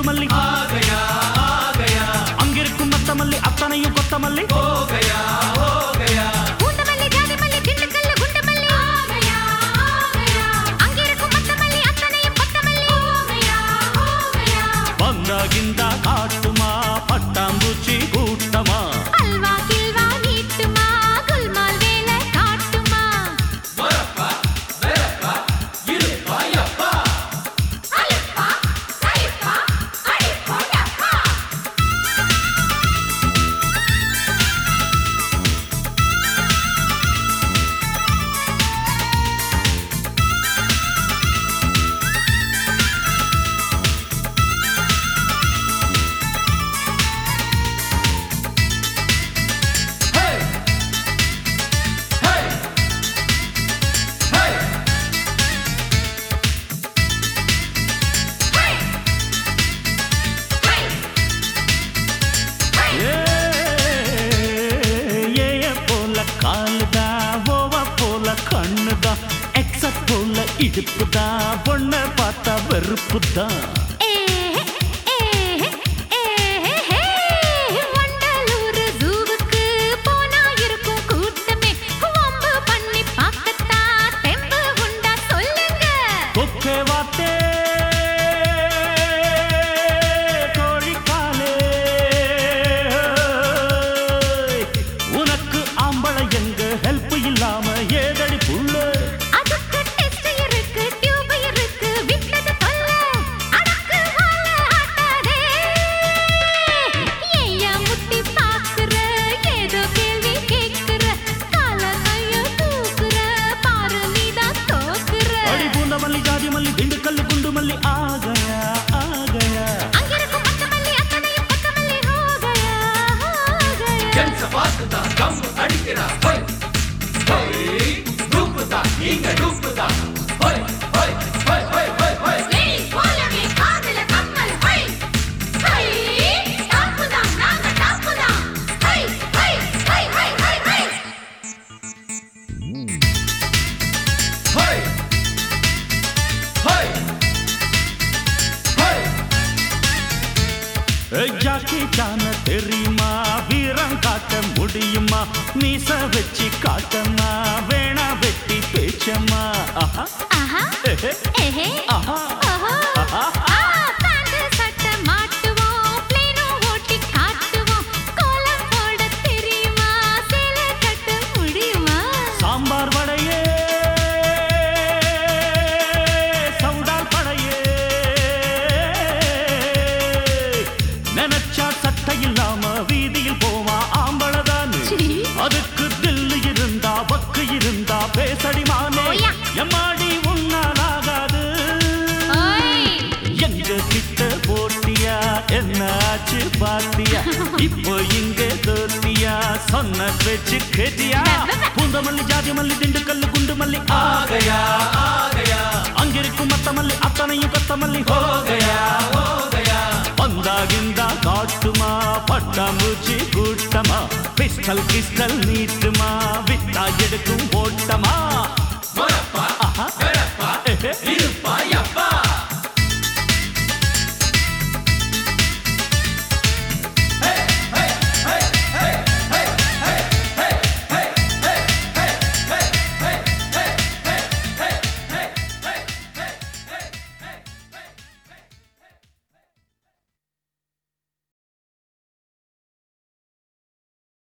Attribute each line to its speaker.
Speaker 1: குண்டுமல்லி அங்கிருக்கும் மத்தமல்லி அத்தனையும் கொத்தமல்லி
Speaker 2: பூந்தமல்லி ஜாதிமல்லி திண்டுக்கல்லு குண்டுமல்லி அங்கிருக்கும் மத்தமல்லி அத்தனையும் கொத்தமல்லி
Speaker 1: வந்தாகிந்தா காட்டுமா பட்டாம்பூச்சி கூட்டமா
Speaker 2: அல்வா கில்வா நீட்டுமா குல்மால் வேலை காட்டுமா அலிப்பா அலிப்பா அலிப்பா யப்பா
Speaker 1: ஏ, ஏய போல காலுதா ஓவ போல கண்ணுதா எக்ஸ போல இடுப்புதா பொண்ண பார்த்தா வெறுப்புதான்
Speaker 2: வண்டலூர் ஜூவுக்கு போனா இருக்கும் கூட்டமே வம்பு பண்ணி பார்க்கத்தான் தெம்பு உண்டா சொல்லுங்க
Speaker 1: கொக்கே வாத்தே கோழிக்காலே உனக்கு ஆம்பளை எங்க ஹெல்ப் இல்லாம ஏதடி புள்ள
Speaker 2: அதுக்கு டெஸ்ட் இருக்கு டியூப் இருக்கு விட்டது சொல்ல அடக்கு வாழ ஆட்டாதே ஏயா முட்டி பாக்குற ஏதோ கேள்வி கேக்குற கால கைய தூக்குற பாரு நீதான் தோக்குற
Speaker 1: அடி பூந்த மல்லி ஜாதி மல்லி திண்டுக்கல்லு குண்டு மல்லி ஆகயா ஆகயா
Speaker 2: அங்கிருக்கும் மத்தமல்லி அத்தனையும் கொத்தமல்லி ஹோகயா ஹோகயா Ladies, போலவே காதுல கம்மல், ஹை! ஹை! டாப்பு தான், நாங்க டாப்பு தான். ஹை! ஹை! ஹை! ஹை! ஹை! ஹை!
Speaker 1: ஏய், ஜாக்கி சான தெரியுமா வீரம் காட்ட முடியுமா மீச வச்சு காட்டம்மா வேணா வெட்டி பேச்சம்மா ஆஹா
Speaker 2: ஆஹா,
Speaker 1: ஏஹே,
Speaker 2: ஏஹே,
Speaker 1: ஆஹா
Speaker 2: ஓஹோ.
Speaker 1: ஆஹா
Speaker 2: ஆ, பேண்ட் சட்டை மாட்டுவோம், பிளேனோ ஓட்டி காட்டுவோம். கோலம் போட தெரியுமா? சேலை கட்ட முடியுமா?
Speaker 1: சாம்பார் வடையே சவுடால் படையே நினைச்சா சட்டை இல்லாம வீதியில் போவா ஆம்பளதானு
Speaker 2: சீ.
Speaker 1: அதுக்கு தில்லு இருந்தா வக்கு இருந்தா பேசடிமானே
Speaker 2: ஓயா.
Speaker 1: எம்மாடி உன்னாலாகாது
Speaker 2: ஓய்.
Speaker 1: எங்க கிட்ட போட்டியா என்ன ஆச்சு பாத்தியா இப்போ இங்க தோத்தியா சொன்ன பேச்சு கேட்டியா பூந்த மல்லி ஜாதி மல்லி திண்டுக்கல்லு குண்டு மல்லி ஆகையா ஆகையா அங்கிருக்கும் மத்த மல்லி அத்தனையும் கொத்த மல்லி ஹோகையா ஹோகையா வந்தாகிந்தா காட்டுமா பட்டாம்பூச்சி கூட்டமா பிஸ்டல் கிஸ்டல் நீட்டுமா